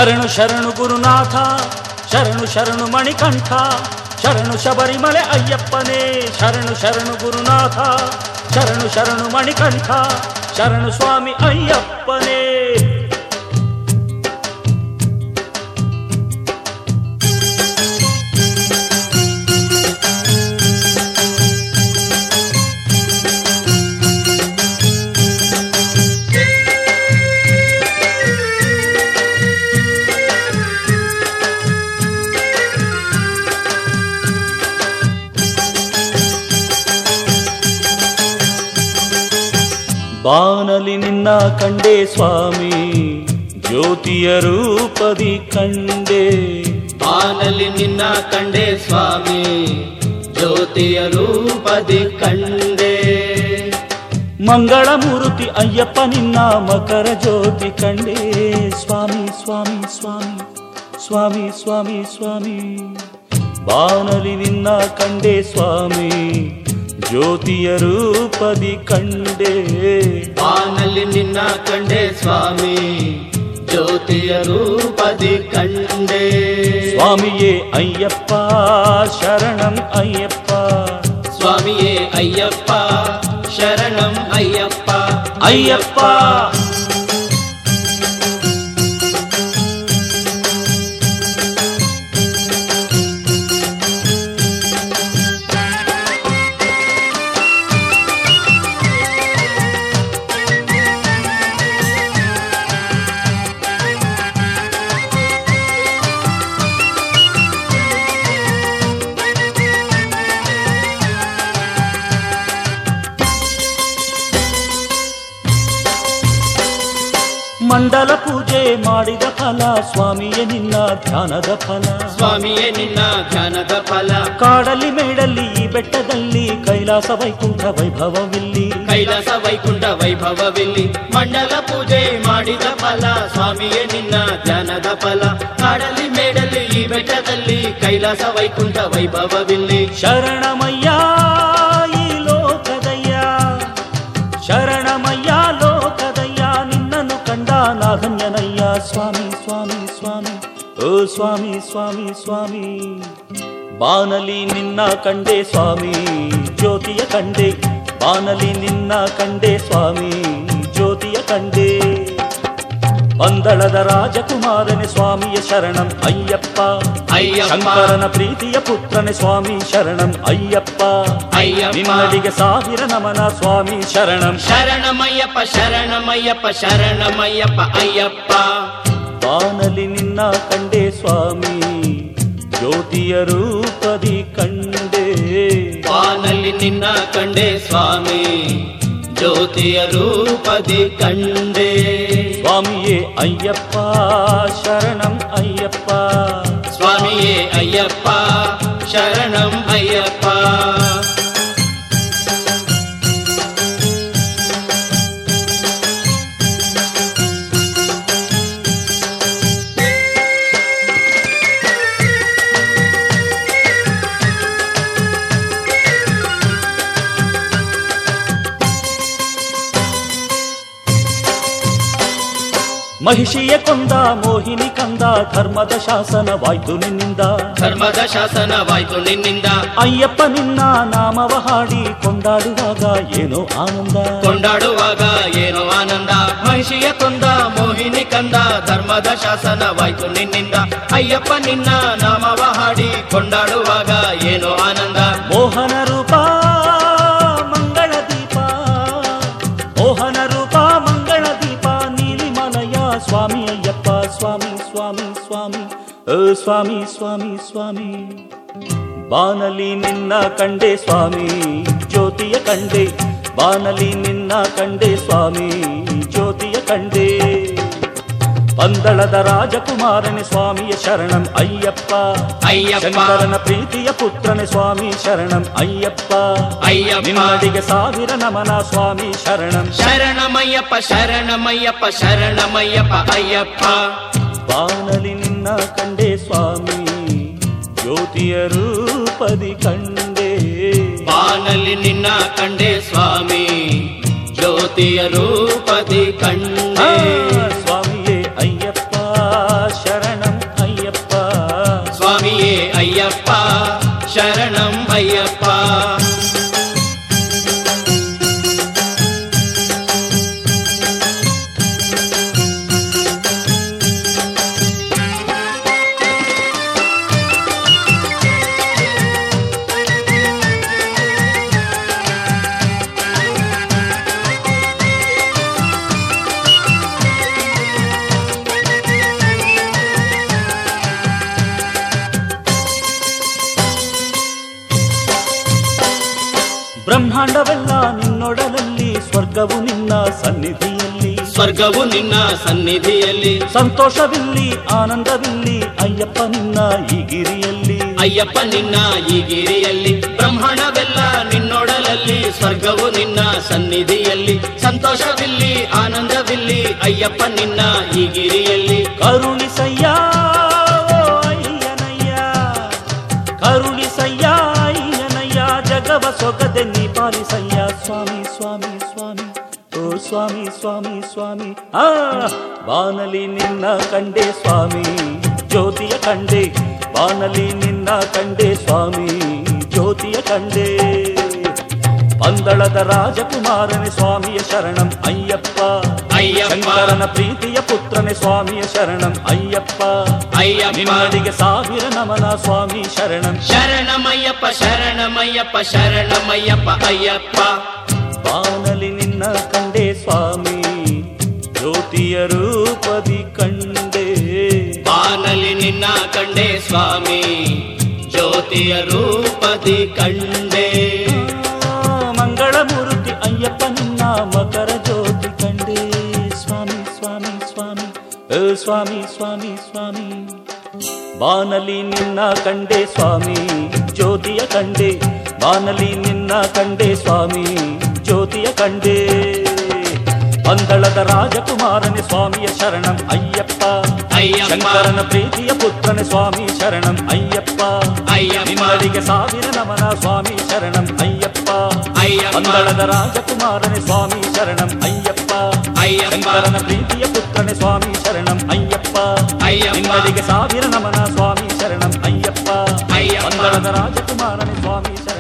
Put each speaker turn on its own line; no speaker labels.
ಶರಣು ಶರಣು ಗುರುನಾಥ ಶರಣು ಶರಣು ಮಣಿಕಂಠ ಶರಣು ಶಬರಿಮಲೆ ಅಯ್ಯಪ್ಪನೇ ಶರಣು ಶರಣು ಗುರುನಾಥ ಶರಣು ಶರಣು ಮಣಿಕಂಠ ಶರಣು ಸ್ವಾಮಿ ಅಯ್ಯಪ್ಪನೇ ಬಾನಲಿ ನಿನ್ನ ಕಂಡೆ ಸ್ವಾಮಿ ಜ್ಯೋತಿಯ ರೂಪದಿ ಕಂಡೆ
ಬಾನಲ್ಲಿ ನಿನ್ನ ಕಂಡೆ ಸ್ವಾಮಿ ಜ್ಯೋತಿಯ ರೂಪದಿ ಕಂಡೆ
ಮಂಗಳ ಮೂರುತಿ ಅಯ್ಯಪ್ಪ ನಿನ್ನ ಮಕರ ಜ್ಯೋತಿ ಕಂಡೆ ಸ್ವಾಮಿ ಸ್ವಾಮಿ ಸ್ವಾಮಿ ಸ್ವಾಮಿ ಸ್ವಾಮಿ ಸ್ವಾಮಿ ಬಾನಲಿ ನಿನ್ನ ಕಂಡೆ ಸ್ವಾಮಿ ಜ್ಯೋತಿಯ ರೂಪದಿ ಕಂಡೆ
ಬಾನಲ್ಲಿ ನಿನ್ನ ಕಂಡೆ ಸ್ವಾಮಿ ಜ್ಯೋತಿಯ ರೂಪದಿ ಕಂಡೆ
ಸ್ವಾಮಿಯೇ ಅಯ್ಯಪ್ಪ ಶರಣಂ ಅಯ್ಯಪ್ಪ
ಸ್ವಾಮಿಯೇ ಅಯ್ಯಪ್ಪ ಶರಣಂ ಅಯ್ಯಪ್ಪ
ಅಯ್ಯಪ್ಪ ಮಂಡಲ ಪೂಜೆ ಮಾಡಿದ ಫಲ ಸ್ವಾಮಿಯೇ ನಿನ್ನ ಧ್ಯಾನದ ಫಲ
ಸ್ವಾಮಿಯೇ ನಿನ್ನ ಧ್ಯಾನದ ಫಲ
ಕಾಡಲ್ಲಿ ಮೇಡಲ್ಲಿ ಈ ಬೆಟ್ಟದಲ್ಲಿ ಕೈಲಾಸ ವೈಕುಂಠ ವೈಭವವಿಲ್ಲಿ
ಕೈಲಾಸ ವೈಕುಂಠ ವೈಭವವಿಲ್ಲಿ ಮಂಡಲ ಪೂಜೆ ಮಾಡಿದ ಫಲ ಸ್ವಾಮಿಯೇ ನಿನ್ನ ಧ್ಯಾನದ ಫಲ ಕಾಡಲ್ಲಿ ಮೇಡಲ್ಲಿ ಈ ಬೆಟ್ಟದಲ್ಲಿ ಕೈಲಾಸ ವೈಕುಂಠ ವೈಭವವಿಲ್ಲಿ
ಶರಣಮಯ್ಯ ಈ ಲೋಕದಯ್ಯ ಶರಣಮಯ್ಯ ಲೋಕದಯ್ಯ ನಿನ್ನನ್ನು ಕಂಡ ನಾಗನ್ಯನಯ್ಯ ಸ್ವಾಮಿ ಸ್ವಾಮಿ ಸ್ವಾಮಿ ಓ ಸ್ವಾಮಿ ಸ್ವಾಮಿ ಸ್ವಾಮಿ ಬಾನಲಿ ನಿನ್ನ ಕಂಡೆ ಸ್ವಾಮಿ ಜ್ಯೋತಿಯ ಕಂಡೆ ಬಾನಲಿ ನಿನ್ನ ಕಂಡೆ ಸ್ವಾಮಿ ಜ್ಯೋತಿಯ ಕಂಡೆ ಪಂದಳದ ರಾಜಕುಮಾರನೆ ಸ್ವಾಮಿಯ ಶರಣಂ ಅಯ್ಯಪ್ಪ
ಅಯ್ಯಪ್ಪ.
ಶಂಕರನ ಪ್ರೀತಿಯ ಪುತ್ರನೆ ಸ್ವಾಮಿ ಶರಣಂ ಅಯ್ಯಪ್ಪ
ಅಯ್ಯಪ್ಪ.
ನಿನ್ನಡಿಗೆ ಸಾವಿರ ನಮನ ಸ್ವಾಮಿ ಶರಣಂ
ಶರಣಮಯ್ಯಪ್ಪ ಶರಣಮಯ್ಯಪ್ಪ ಶರಣಮಯ್ಯಪ್ಪ ಅಯ್ಯಪ್ಪ
ಬಾನಲಿ ನಿನ್ನ ಕಂಡೆ ಸ್ವಾಮಿ ಜ್ಯೋತಿಯ ರೂಪದಿ ಕಂಡೆ
ಬಾನಲ್ಲಿ ನಿನ್ನ ಕಂಡೆ ಸ್ವಾಮಿ ಜ್ಯೋತಿಯ ರೂಪದಿ ಕಂಡೆ
ಸ್ವಾಮಿಯೇ ಅಯ್ಯಪ್ಪ ಶರಣಂ ಅಯ್ಯಪ್ಪ
ಸ್ವಾಮಿಯೇ ಅಯ್ಯಪ್ಪ ಶರಣಂ ಅಯ್ಯಪ್ಪ
ಮಹಿಷಿಯ ಕೊಂದ ಮೋಹಿನಿ ಕಂದ ಧರ್ಮದ ಶಾಸನವಾಯ್ತು ನಿನ್ನಿಂದ
ಧರ್ಮದ ಶಾಸನವಾಯ್ತು ನಿನ್ನಿಂದ
ಅಯ್ಯಪ್ಪ ನಿನ್ನ ನಾಮವ ಹಾಡಿ ಕೊಂಡಾಡುವಾಗ ಏನೋ ಆನಂದ
ಕೊಂಡಾಡುವಾಗ ಏನೋ ಆನಂದ ಮಹಿಷಿಯ ಕೊಂದ ಮೋಹಿನಿ ಕಂದ ಧರ್ಮದ ಶಾಸನವಾಯ್ತು ನಿನ್ನಿಂದ ಅಯ್ಯಪ್ಪ ನಿನ್ನ ನಾಮವ ಹಾಡಿ ಕೊಂಡಾಡುವಾಗ ಏನೋ ಆನಂದ
ಮೋಹನ ರೂಪ ಮಂಗಳ ದೀಪ ಮೋಹನ ರೂಪ ಮಂಗಳ ದೀಪ ನೀಲಿಮಲಯ ಸ್ವಾಮಿ ಅಯ್ಯಪ್ಪ ಸ್ವಾಮಿ ಸ್ವಾಮಿ ಸ್ವಾಮಿ ಓ ಸ್ವಾಮಿ ಸ್ವಾಮಿ ಸ್ವಾಮಿ ಬಾನಲಿ ನಿನ್ನ ಕಂಡೆ ಸ್ವಾಮಿ ಜ್ಯೋತಿಯ ಕಂಡೆ ಬಾನಲಿ ನಿನ್ನ ಕಂಡೆ ಸ್ವಾಮಿ ಜ್ಯೋತಿಯ ಕಂಡೆ ಪಂದಳದ ರಾಜಕುಮಾರನೆ ಸ್ವಾಮಿಯ ಶರಣಂ ಅಯ್ಯಪ್ಪ
ಅಯ್ಯಪ್ಪ.
ಶಂಕರನ ಪ್ರೀತಿಯ ಪುತ್ರನೆ ಸ್ವಾಮಿ ಶರಣಂ ಅಯ್ಯಪ್ಪ
ಅಯ್ಯಪ್ಪ.
ನಿನ್ನಡಿಗೆ ಸಾವಿರ ನಮನ ಸ್ವಾಮಿ ಶರಣಂ
ಶರಣಮಯ್ಯಪ್ಪ ಶರಣಮಯ್ಯಪ್ಪ ಶರಣಮಯ್ಯಪ್ಪ ಅಯ್ಯಪ್ಪ
ಬಾನಲಿ ನಿನ್ನ ಕಂಡೆ ಸ್ವಾಮಿ ಜ್ಯೋತಿಯ ರೂಪದಿ ಕಂಡೆ
ಬಾನಲ್ಲಿ ನಿನ್ನ ಕಂಡೆ ಸ್ವಾಮಿ ಜ್ಯೋತಿಯ ರೂಪದಿ
ಆ,
ಕಂಡೆ
ಸ್ವಾಮಿಯೇ ಅಯ್ಯಪ್ಪ ಶರಣ ಬ್ರಹ್ಮಾಂಡವೆಲ್ಲ ನಿನ್ನೊಡಲಲ್ಲಿ ಸ್ವರ್ಗವು ನಿನ್ನ ಸನ್ನಿಧಿಯಲ್ಲಿ
ಸ್ವರ್ಗವು ನಿನ್ನ ಸನ್ನಿಧಿಯಲ್ಲಿ
ಸಂತೋಷವಿಲ್ಲಿ ಆನಂದವಿಲ್ಲಿ ಅಯ್ಯಪ್ಪ ನಿನ್ನ ಈ ಗಿರಿಯಲ್ಲಿ
ಅಯ್ಯಪ್ಪ ನಿನ್ನ ಈ ಗಿರಿಯಲ್ಲಿ ಬ್ರಹ್ಮಾಂಡವೆಲ್ಲ ನಿನ್ನೊಡಲಲ್ಲಿ ಸ್ವರ್ಗವು ನಿನ್ನ ಸನ್ನಿಧಿಯಲ್ಲಿ ಸಂತೋಷವಿಲ್ಲಿ ಆನಂದವಿಲ್ಲಿ ಅಯ್ಯಪ್ಪ ನಿನ್ನ ಈ ಗಿರಿಯಲ್ಲಿ
ಕರುಣಿಸಯ್ಯ ಓ ಅಯ್ಯನಯ್ಯ ಕರುಣಿಸಯ್ಯ ಅಯ್ಯನಯ್ಯ ಜಗವ ಸೊಗದೆ ನೀ ಪಾಲಿಸಯ್ಯ ಸ್ವಾಮಿ ಸ್ವಾಮಿ ಸ್ವಾಮಿ ಓ ಸ್ವಾಮಿ ಸ್ವಾಮಿ ಸ್ವಾಮಿ ಆ ಬಾನಲಿ ನಿನ್ನ ಕಂಡೆ ಸ್ವಾಮಿ ಜ್ಯೋತಿಯ ಕಂಡೆ ಬಾನಲಿ ನಿನ್ನ ಕಂಡೆ ಸ್ವಾಮಿ ಜ್ಯೋತಿಯ ಕಂಡೆ ಪಂದಳದ ರಾಜಕುಮಾರನೇ ಸ್ವಾಮಿಯ ಶರಣಂ ಅಯ್ಯಪ್ಪ
ಅಯ್ಯಪ್ಪ.
ಶಂಕರನ ಪ್ರೀತಿಯ ಪುತ್ರನೇ ಸ್ವಾಮಿಯ ಶರಣಂ ಅಯ್ಯಪ್ಪ
ಅಯ್ಯಪ್ಪ
ನಿನ್ನಡಿಗೆ ಸಾವಿರ ನಮನ ಸ್ವಾಮಿ ಶರಣಂ
ಶರಣಮಯ್ಯಪ್ಪ ಶರಣಮಯ್ಯಪ್ಪ ಶರಣಮಯ್ಯಪ್ಪ ಅಯ್ಯಪ್ಪ
ಬಾನಲಿ ನಿನ್ನ ಕಂಡೆ ಸ್ವಾಮಿ ಜ್ಯೋತಿಯ ರೂಪದಿ ಕಂಡೆ
ಬಾನಲಿ ನಿನ್ನ ಕಂಡೆ ಸ್ವಾಮಿ ಜ್ಯೋತಿಯ ರೂಪದಿ ಕಂಡೆ
ಆ, ಮಂಗಳ ಮೂರ್ತಿ ಅಯ್ಯಪ್ಪ ನಿನ್ನ ಮಕರ ಜ್ಯೋತಿ ಕಂಡೆ ಸ್ವಾಮಿ ಸ್ವಾಮಿ ಸ್ವಾಮಿ ಓ ಸ್ವಾಮಿ ಸ್ವಾಮಿ ಸ್ವಾಮಿ ಬಾನಲಿ ನಿನ್ನ ಕಂಡೆ ಸ್ವಾಮಿ ಜ್ಯೋತಿಯ ಕಂಡೆ ಬಾನಲಿ ನಿನ್ನ ಕಂಡೆ ಸ್ವಾಮಿ ಜ್ಯೋತಿಯ ಕಂಡೆ ಪಂದಳದ ರಾಜಕುಮಾರನೇ ಸ್ವಾಮಿಯ ಶರಣಂ ಅಯ್ಯಪ್ಪ
ಅಯ್ಯಪ್ಪ.
ಶಂಕರನ ಪ್ರೀತಿಯ ಪುತ್ರನೇ ಸ್ವಾಮಿ ಶರಣಂ ಅಯ್ಯಪ್ಪ
ಅಯ್ಯಪ್ಪ.
ನಿನ್ನಡಿಗೆ ಸಾವಿರ ನಮನ ಸ್ವಾಮಿ ಶರಣಂ ಅಯ್ಯಪ್ಪ
ಅಯ್ಯಪ್ಪ.
ಪಂದಳದ ರಾಜಕುಮಾರನೇ ಸ್ವಾಮಿ ಶರಣಂ ಅಯ್ಯಪ್ಪ
ಅಯ್ಯಪ್ಪ.
ಶಂಕರನ ಪ್ರೀತಿಯ ಪುತ್ರನೇ ಸ್ವಾಮಿ ಶರಣಂ ಅಯ್ಯಪ್ಪ
ಅಯ್ಯಪ್ಪ.
ನಿನ್ನಡಿಗೆ ಸಾವಿರ ನಮನ ಸ್ವಾಮಿ ಶರಣಂ ಅಯ್ಯಪ್ಪ
ಅಯ್ಯಪ್ಪ.
ಪಂದಳದ ರಾಜಕುಮಾರನೇ ಸ್ವಾಮಿ ಶರಣಂ